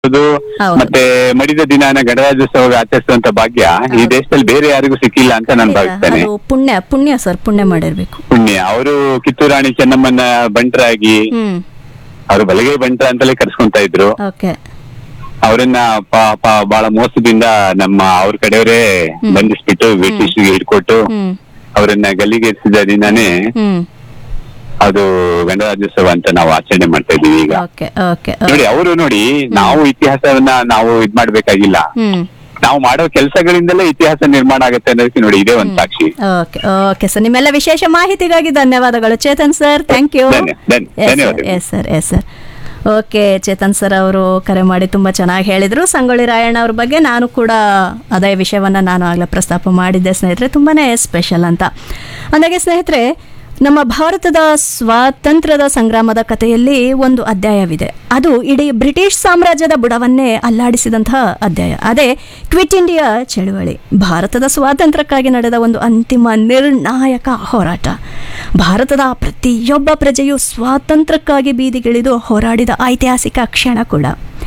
ಅದು ಹೌದು. ಮತ್ತೆ ಮಡಿದ ದಿನಾನ ಗಣರಾಜ್ಯೋತ್ಸವ ಆಚರಿಸುವಂತ ಭಾಗ್ಯ ಈ ದೇಶದಲ್ಲಿ ಬೇರೆ ಯಾರಿಗೂ ಸಿಕ್ಕಿಲ್ಲ ಅಂತ ನಾನು ಭಾವಿಸ್ತೇನೆ ಅದು ಪುಣ್ಯ ಪುಣ್ಯ ಸರ್ ಪುಣ್ಯ ಮಾಡಿರ್ಬೇಕು ಪುಣ್ಯ ಅವರು ಕಿತ್ತೂರು ರಾಣಿ ಚೆನ್ನಮ್ಮನ ಬಂಟರಾಗಿ ಹ್ಮ್ ಅವರು ಬಲಗೈ ಬಂಟ್ರ ಅಂತಲೇ ಕರ್ಸ್ಕೊಂತ ಇದ್ರು ಓಕೆ ಅವರನ್ನ ಪಾಪ ಬಹಳ ಮೋಸದಿಂದ ನಮ್ಮ ಅವ್ರ ಕಡೆಯವರೇ ಬಂಧಿಸ್ಬಿಟ್ಟು ಬ್ರಿಟಿಷ್ಗೆ ಹಿಡ್ಕೊಟ್ಟು ಹ್ಮ್ ಅವರನ್ನ ಗಲ್ಲಿಗೇರಿಸಿದ ದಿನಾನೇ ಹ್ಮ್ ಅದು ಗಣರಾಜ್ಯೋತ್ಸವ ಅಂತ ನಾವು ಆಚರಣೆ ಮಾಡ್ತಾ ಇದೀವಿ ಈಗ ಓಕೆ ಓಕೆ ನೋಡಿ ಅವರು ನೋಡಿ ನಾವು ಇತಿಹಾಸವನ್ನ ನಾವು ಇದ್ ಮಾಡ್ಬೇಕಾಗಿಲ್ಲ ಹ್ಮ್ ನಾವು ಮಾಡೋ ಕೆಲಸಗಳಿಂದಲೇ ಇತಿಹಾಸ ನಿರ್ಮಾಣ ಆಗುತ್ತೆ ಅನ್ನೋದಕ್ಕೆ ನೋಡಿ ಇದೇ ಒಂದು ಸಾಕ್ಷಿ ಓಕೆ ಓಕೆ ಸರ್ ನಿಮ್ಮೆಲ್ಲ ವಿಶೇಷ ಮಾಹಿತಿಗಾಗಿ ಧನ್ಯವಾದಗಳು ಚೇತನ್ ಸರ್ ಥ್ಯಾಂಕ್ ಯು ಧನ್ಯ- ಧನ್ಯ- ಧನ್ಯವಾದಗಳು. Yes sir yes sir okay Chetan sir ಅವರು ಕರೆ ಮಾಡಿ ತುಂಬ ಚೆನ್ನಾಗಿ ಹೇಳಿದರು ಸಂಗೊಳ್ಳಿ ರಾಯಣ್ಣ ಅವ್ರ ಬಗ್ಗೆ ನಾನು ಕೂಡ ಅದೇ ವಿಷಯವನ್ನು ನಾನು ಆಗಲೇ ಪ್ರಸ್ತಾಪ ಮಾಡಿದ್ದೆ ಸ್ನೇಹಿತರೆ ತುಂಬಾ ಸ್ಪೆಷಲ್ ಅಂತ ಅಂದಾಗೆ ಸ್ನೇಹಿತರೆ ನಮ್ಮ ಭಾರತದ ಸ್ವಾತಂತ್ರ್ಯದ ಸಂಗ್ರಾಮದ ಕಥೆಯಲ್ಲಿ ಒಂದು ಅಧ್ಯಾಯವಿದೆ ಅದು ಇಡೀ ಬ್ರಿಟಿಷ್ ಸಾಮ್ರಾಜ್ಯದ ಬುಡವನ್ನೇ ಅಲ್ಲಾಡಿಸಿದಂತಹ ಅಧ್ಯಾಯ ಅದೇ ಕ್ವಿಟ್ ಇಂಡಿಯಾ ಚಳುವಳಿ ಭಾರತದ ಸ್ವಾತಂತ್ರ್ಯಕ್ಕಾಗಿ ನಡೆದ ಒಂದು ಅಂತಿಮ ನಿರ್ಣಾಯಕ ಹೋರಾಟ ಭಾರತದ ಪ್ರತಿಯೊಬ್ಬ ಪ್ರಜೆಯು ಸ್ವಾತಂತ್ರ್ಯಕ್ಕಾಗಿ ಬೀದಿಗಿಳಿದು ಹೋರಾಡಿದ ಐತಿಹಾಸಿಕ ಕ್ಷಣ ಕೂಡ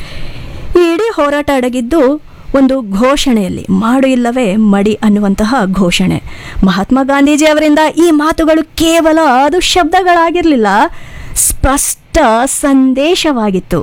ಈ ಇಡೀ ಹೋರಾಟ ಅಡಗಿದ್ದು ಒಂದು ಘೋಷಣೆಯಲ್ಲಿ ಮಾಡು ಇಲ್ಲವೇ ಮಡಿ ಅನ್ನುವಂತಹ ಘೋಷಣೆ ಮಹಾತ್ಮ ಗಾಂಧೀಜಿ ಅವರಿಂದ ಈ ಮಾತುಗಳು ಕೇವಲ ಅದು ಶಬ್ದಗಳಾಗಿರಲಿಲ್ಲ ಸ್ಪಷ್ಟ ಸಂದೇಶವಾಗಿತ್ತು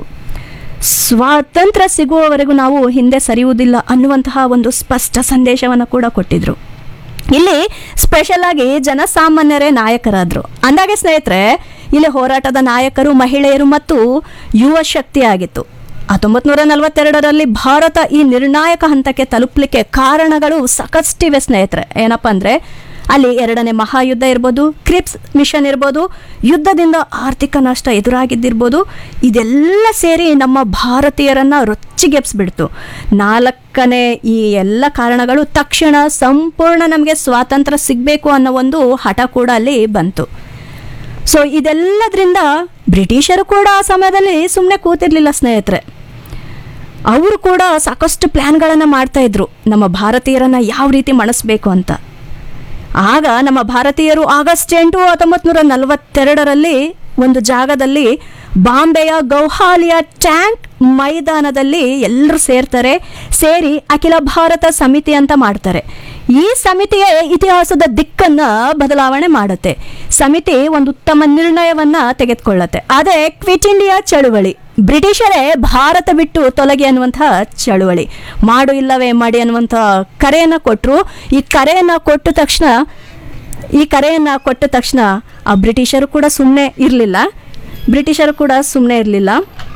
ಸ್ವಾತಂತ್ರ್ಯ ಸಿಗುವವರೆಗೂ ನಾವು ಹಿಂದೆ ಸರಿಯುವುದಿಲ್ಲ ಅನ್ನುವಂತಹ ಒಂದು ಸ್ಪಷ್ಟ ಸಂದೇಶವನ್ನು ಕೂಡ ಕೊಟ್ಟಿದ್ರು ಇಲ್ಲಿ ಸ್ಪೆಷಲ್ ಆಗಿ ಜನಸಾಮಾನ್ಯರೇ ನಾಯಕರಾದ್ರು ಅಂದಾಗೆ ಸ್ನೇಹಿತರೆ ಇಲ್ಲಿ ಹೋರಾಟದ ನಾಯಕರು ಮಹಿಳೆಯರು ಮತ್ತು ಯುವ ಶಕ್ತಿ ಆಗಿತ್ತು ಹತ್ತೊಂಬತ್ತು ನೂರ ನಲವತ್ತೆರಡರಲ್ಲಿ ಭಾರತ ಈ ನಿರ್ಣಾಯಕ ಹಂತಕ್ಕೆ ತಲುಪಲಿಕ್ಕೆ ಕಾರಣಗಳು ಸಾಕಷ್ಟಿವೆ ಸ್ನೇಹಿತರೆ ಏನಪ್ಪ ಅಂದರೆ ಅಲ್ಲಿ ಎರಡನೇ ಮಹಾಯುದ್ಧ ಇರ್ಬೋದು ಕ್ರಿಪ್ಸ್ ಮಿಷನ್ ಇರ್ಬೋದು ಯುದ್ಧದಿಂದ ಆರ್ಥಿಕ ನಷ್ಟ ಎದುರಾಗಿದ್ದಿರ್ಬೋದು ಇದೆಲ್ಲ ಸೇರಿ ನಮ್ಮ ಭಾರತೀಯರನ್ನ ರೊಚ್ಚಿಗೆಬ್ಸ್ಬಿಡ್ತು ನಾಲ್ಕನೇ ಈ ಎಲ್ಲ ಕಾರಣಗಳು ತಕ್ಷಣ ಸಂಪೂರ್ಣ ನಮಗೆ ಸ್ವಾತಂತ್ರ್ಯ ಸಿಗಬೇಕು ಅನ್ನೋ ಒಂದು ಹಠ ಕೂಡ ಅಲ್ಲಿ ಬಂತು ಸೊ ಇದೆಲ್ಲದರಿಂದ ಬ್ರಿಟಿಷರು ಕೂಡ ಆ ಸಮಯದಲ್ಲಿ ಸುಮ್ಮನೆ ಕೂತಿರ್ಲಿಲ್ಲ ಸ್ನೇಹಿತರೆ ಅವರು ಕೂಡ ಸಾಕಷ್ಟು ಪ್ಲ್ಯಾನ್ಗಳನ್ನು ಮಾಡ್ತಾ ಇದ್ರು ನಮ್ಮ ಭಾರತೀಯರನ್ನ ಯಾವ ರೀತಿ ಮಣಿಸ್ಬೇಕು ಅಂತ ಆಗ ನಮ್ಮ ಭಾರತೀಯರು ಆಗಸ್ಟ್ ಎಂಟು ಹತ್ತೊಂಬತ್ತು ನೂರ ನಲವತ್ತೆರಡರಲ್ಲಿ ಒಂದು ಜಾಗದಲ್ಲಿ ಬಾಂಬೆಯ ಗೌಹಾಲಿಯ ಟ್ಯಾಂಕ್ ಮೈದಾನದಲ್ಲಿ ಎಲ್ಲರೂ ಸೇರ್ತಾರೆ ಸೇರಿ ಅಖಿಲ ಭಾರತ ಸಮಿತಿ ಅಂತ ಮಾಡ್ತಾರೆ ಈ ಸಮಿತಿಯ ಇತಿಹಾಸದ ದಿಕ್ಕನ್ನ ಬದಲಾವಣೆ ಮಾಡುತ್ತೆ ಸಮಿತಿ ಒಂದು ಉತ್ತಮ ನಿರ್ಣಯವನ್ನ ತೆಗೆದುಕೊಳ್ಳುತ್ತೆ ಅದೇ ಕ್ವಿಟ್ ಇಂಡಿಯಾ ಚಳುವಳಿ ಬ್ರಿಟಿಷರೇ ಭಾರತ ಬಿಟ್ಟು ತೊಲಗಿ ಅನ್ನುವಂತಹ ಚಳುವಳಿ ಮಾಡು ಇಲ್ಲವೇ ಮಾಡಿ ಅನ್ನುವಂತಹ ಕರೆಯನ್ನು ಕೊಟ್ಟರು ಈ ಕರೆಯನ್ನು ಕೊಟ್ಟ ತಕ್ಷಣ ಈ ಕರೆಯನ್ನು ಕೊಟ್ಟ ತಕ್ಷಣ ಆ ಬ್ರಿಟಿಷರು ಕೂಡ ಸುಮ್ಮನೆ ಇರಲಿಲ್ಲ ಬ್ರಿಟಿಷರು ಕೂಡ ಸುಮ್ಮನೆ ಇರಲಿಲ್ಲ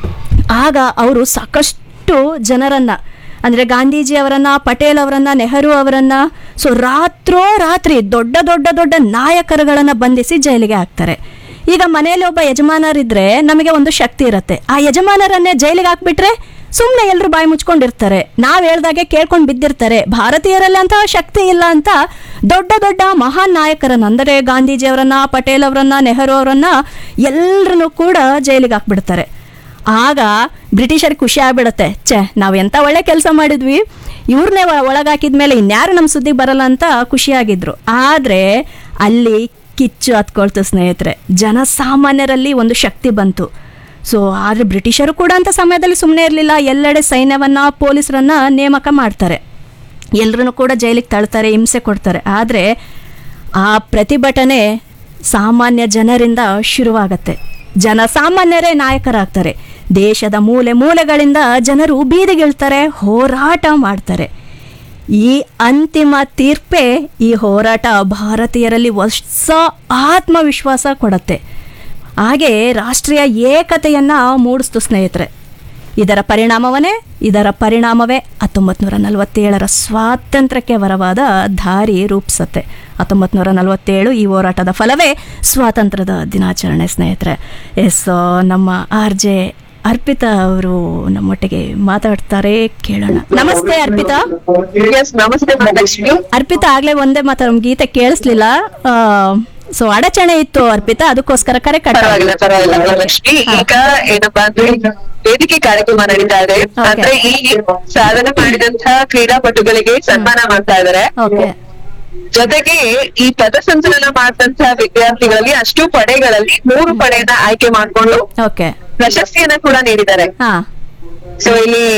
ಆಗ ಅವರು ಸಾಕಷ್ಟು ಜನರನ್ನ ಅಂದರೆ ಗಾಂಧೀಜಿ ಅವರನ್ನ ಪಟೇಲ್ ಅವರನ್ನ ನೆಹರು ಅವರನ್ನ ಸೊ ರಾತ್ರೋ ರಾತ್ರಿ ದೊಡ್ಡ ದೊಡ್ಡ ದೊಡ್ಡ ನಾಯಕರುಗಳನ್ನ ಬಂಧಿಸಿ ಜೈಲಿಗೆ ಹಾಕ್ತಾರೆ ಈಗ ಮನೆಯಲ್ಲಿ ಒಬ್ಬ ಯಜಮಾನರಿದ್ರೆ ನಮಗೆ ಒಂದು ಶಕ್ತಿ ಇರುತ್ತೆ ಆ ಯಜಮಾನರನ್ನೇ ಜೈಲಿಗೆ ಹಾಕ್ಬಿಟ್ರೆ ಸುಮ್ಮನೆ ಎಲ್ಲರೂ ಬಾಯಿ ಮುಚ್ಕೊಂಡಿರ್ತಾರೆ ನಾವು ಹೇಳ್ದಾಗೆ ಕೇಳ್ಕೊಂಡು ಬಿದ್ದಿರ್ತಾರೆ ಭಾರತೀಯರಲ್ಲಿ ಅಂತಹ ಶಕ್ತಿ ಇಲ್ಲ ಅಂತ ದೊಡ್ಡ ದೊಡ್ಡ ಮಹಾನ್ ನಾಯಕರನ್ನ ಅಂದರೆ ಗಾಂಧೀಜಿಯವರನ್ನ ಪಟೇಲ್ ಅವರನ್ನ ನೆಹರು ಅವರನ್ನ ಎಲ್ಲರನ್ನೂ ಕೂಡ ಜೈಲಿಗೆ ಹಾಕ್ಬಿಡ್ತಾರೆ ಆಗ ಬ್ರಿಟಿಷರಿಗೆ ಖುಷಿ ಆಗ್ಬಿಡುತ್ತೆ ಛೆ ನಾವು ಎಂಥ ಒಳ್ಳೆ ಕೆಲಸ ಮಾಡಿದ್ವಿ ಇವ್ರನ್ನೇ ಒಳಗಾಕಿದ ಮೇಲೆ ಇನ್ಯಾರು ನಮ್ಮ ಸುದ್ದಿಗೆ ಬರಲ್ಲ ಅಂತ ಖುಷಿಯಾಗಿದ್ರು ಆದರೆ ಅಲ್ಲಿ ಕಿಚ್ಚು ಹತ್ಕೊಳ್ತು ಸ್ನೇಹಿತರೆ ಜನಸಾಮಾನ್ಯರಲ್ಲಿ ಒಂದು ಶಕ್ತಿ ಬಂತು ಸೊ ಆದರೆ ಬ್ರಿಟಿಷರು ಕೂಡ ಅಂತ ಸಮಯದಲ್ಲಿ ಸುಮ್ಮನೆ ಇರಲಿಲ್ಲ ಎಲ್ಲೆಡೆ ಸೈನ್ಯವನ್ನು ಪೊಲೀಸರನ್ನ ನೇಮಕ ಮಾಡ್ತಾರೆ ಎಲ್ಲರನ್ನು ಕೂಡ ಜೈಲಿಗೆ ತಳ್ತಾರೆ ಹಿಂಸೆ ಕೊಡ್ತಾರೆ ಆದರೆ ಆ ಪ್ರತಿಭಟನೆ ಸಾಮಾನ್ಯ ಜನರಿಂದ ಶುರುವಾಗತ್ತೆ ಜನಸಾಮಾನ್ಯರೇ ನಾಯಕರಾಗ್ತಾರೆ ದೇಶದ ಮೂಲೆ ಮೂಲೆಗಳಿಂದ ಜನರು ಬೀದಿಗಿಳ್ತಾರೆ ಹೋರಾಟ ಮಾಡ್ತಾರೆ ಈ ಅಂತಿಮ ತೀರ್ಪೇ ಈ ಹೋರಾಟ ಭಾರತೀಯರಲ್ಲಿ ಹೊಸ ಆತ್ಮವಿಶ್ವಾಸ ಕೊಡುತ್ತೆ ಹಾಗೆ ರಾಷ್ಟ್ರೀಯ ಏಕತೆಯನ್ನು ಮೂಡಿಸ್ತು ಸ್ನೇಹಿತರೆ ಇದರ ಪರಿಣಾಮವನ್ನೇ ಇದರ ಪರಿಣಾಮವೇ ಹತ್ತೊಂಬತ್ತು ನೂರ ನಲವತ್ತೇಳರ ಸ್ವಾತಂತ್ರ್ಯಕ್ಕೆ ವರವಾದ ದಾರಿ ರೂಪಿಸುತ್ತೆ ಹತ್ತೊಂಬತ್ತು ನೂರ ನಲವತ್ತೇಳು ಈ ಹೋರಾಟದ ಫಲವೇ ಸ್ವಾತಂತ್ರ್ಯದ ದಿನಾಚರಣೆ ಸ್ನೇಹಿತರೆ ಎಸ್ ನಮ್ಮ ಆರ್ ಜೆ ಅರ್ಪಿತಾ ಅವರು ನಮ್ಮೊಟ್ಟಿಗೆ ಮಾತಾಡ್ತಾರೆ ಕೇಳೋಣ ನಮಸ್ತೆ ಅರ್ಪಿತಾ ಎಸ್ ನಮಸ್ತೆ ಮಹಾಲಕ್ಷ್ಮಿ ಅರ್ಪಿತಾ ಆಗ್ಲೇ ಒಂದೇ ಮಾತು ನಮ್ ಗೀತೆ ಕೇಳಿಸ್ಲಿಲ್ಲ ಸೊ ಅಡಚಣೆ ಇತ್ತು ಅರ್ಪಿತಾ ಅದಕ್ಕೋಸ್ಕರ ಕರೆ ಕಟ್ ಪರವಾಗಿಲ್ಲ ಪರವಾಗಿಲ್ಲ ಮಹಾಲಕ್ಷ್ಮಿ ಈಗ ಏನಪ್ಪಾ ಅಂದ್ರೆ ವೇದಿಕೆ ಕಾರ್ಯಕ್ರಮ ನಡೀತಾ ಇದೆ ಅಂದ್ರೆ ಈ ಸಾಧನೆ ಮಾಡಿದಂತಹ ಕ್ರೀಡಾಪಟುಗಳಿಗೆ ಸನ್ಮಾನ ಮಾಡ್ತಾ ಇದಾರೆ ಓಕೆ ಜೊತೆಗೆ ಈ ಪಥಸಂಚಲನ ಮಾಡಿದಂತಹ ವಿದ್ಯಾರ್ಥಿಗಳಲ್ಲಿ ಅಷ್ಟು ಪಡೆಗಳಲ್ಲಿ ಮೂರು ಪಡೆಯನ್ನ ಆಯ್ಕೆ ಮಾಡ್ಕೊಂಡು ಓಕೆ ಪ್ರಶಸ್ತಿಯನ್ನ ಕೂಡ ನೀಡಿದ್ದಾರೆ ಹಾ ಸೊ ಇಲ್ಲಿ